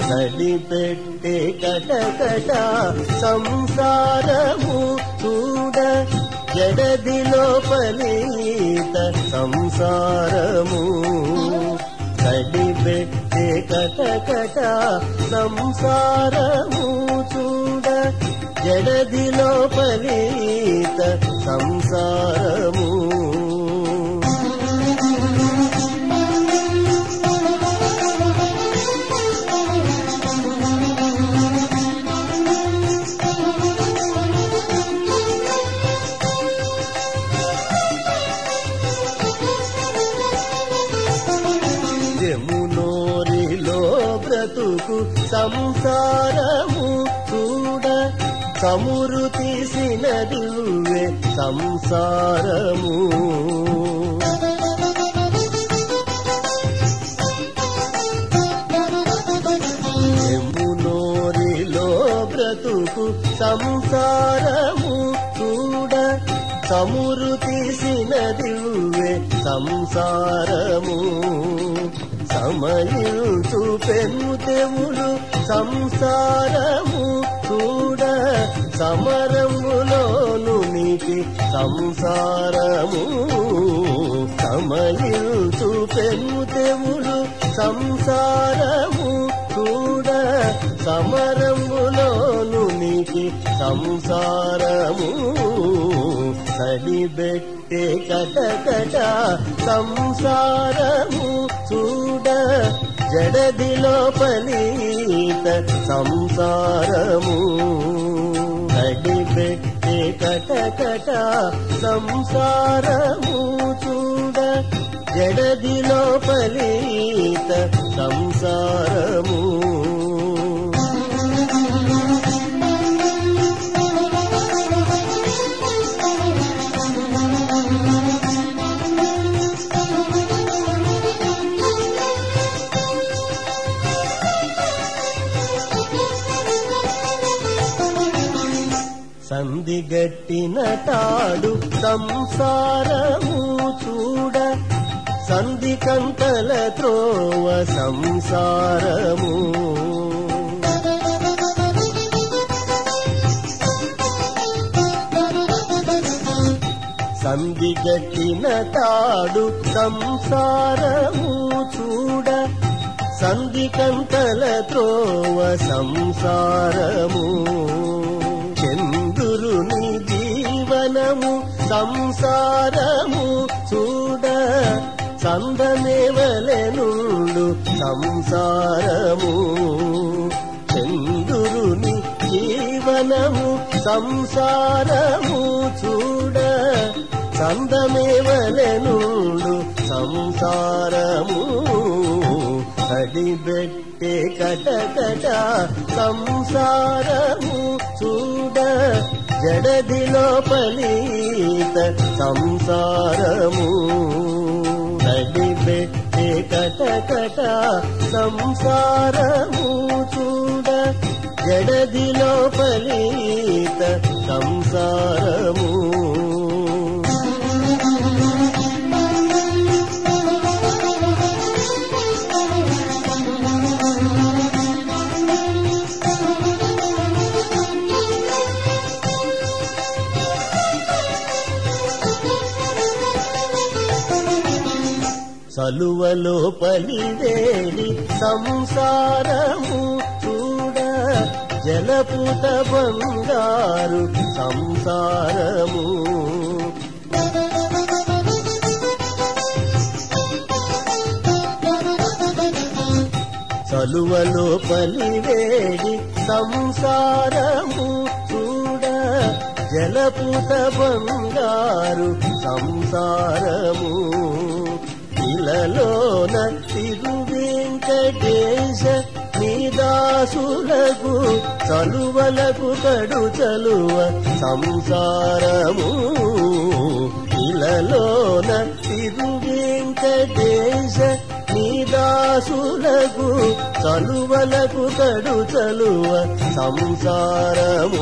సడిపెట్టే కటకట సంసారము చూడ జడదిలో పలీత సంసారము సడిపెట్టే కటకట సంసారము చూడ జడదిలో పలీత సంసారము జమునోరిలో బ్రతుకు సంసారము చూడ చమురు తీసిన దివ్వే సంసారము యమునోరిలో బ్రతుకు సంసారము చూడ చమురు తీసిన దివ్వే సంసారము సమయుతు పెనుతెములు సంసారము చూడ సమరములోను నీటి సంసారము సమయుతు పెనుతెములు సంసారము చూడ సమరములోను నీటి సంసారము సడిబెట్టే కటకట సంసారము చూడ జడదిలో పలీత సంసారము సడిబెట్టే కటకట సంసారము చూడ జడదిలో పలీత సంసారము సంధిగట్టిన తాడు సంసారము చూడ సంధి కంతల త్రోవ సంసారము సంధిగట్టిన తాడు సంసారము చూడ సంధి కంతల త్రోవ సంసారము చంద్రుని జీవనము సంసారము చూడ సందమేవలెనుండు సంసారము చంద్రుని జీవనము సంసారము చూడ సందమేవలెనుండు సంసారము అడిబెట్టే కటకట సంసారము చూడ జడదిలో పలీత సంసారము అడిబెట్టే కటకట సంసారము చూడ జడదిలో పలీత సంసారము సలువలో పలివేలి సంసారము చూడ జలపుత బంగారు సంసారము సలువలో పలివేడి సంసారము చూడ జలపుత బంగారు సంసారము ఇలలోన తిరు వెంకటేశ నీదాసులకు చలువలకు కడు చలువ సంసారము ఇలలోన తిరు వెంకటేశ నీదాసులకు చలువలకు కడు చలువ సంసారము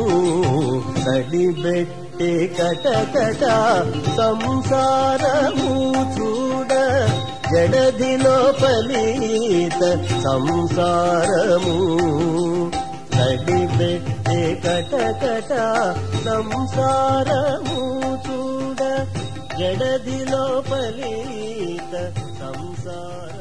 సడిబెట్టే కటకట సంసారము చూడ జడదిలో పలీత సంసారము నడిబెట్టే కటకట సంసారము చూడ జడదిలో పలీత సంసార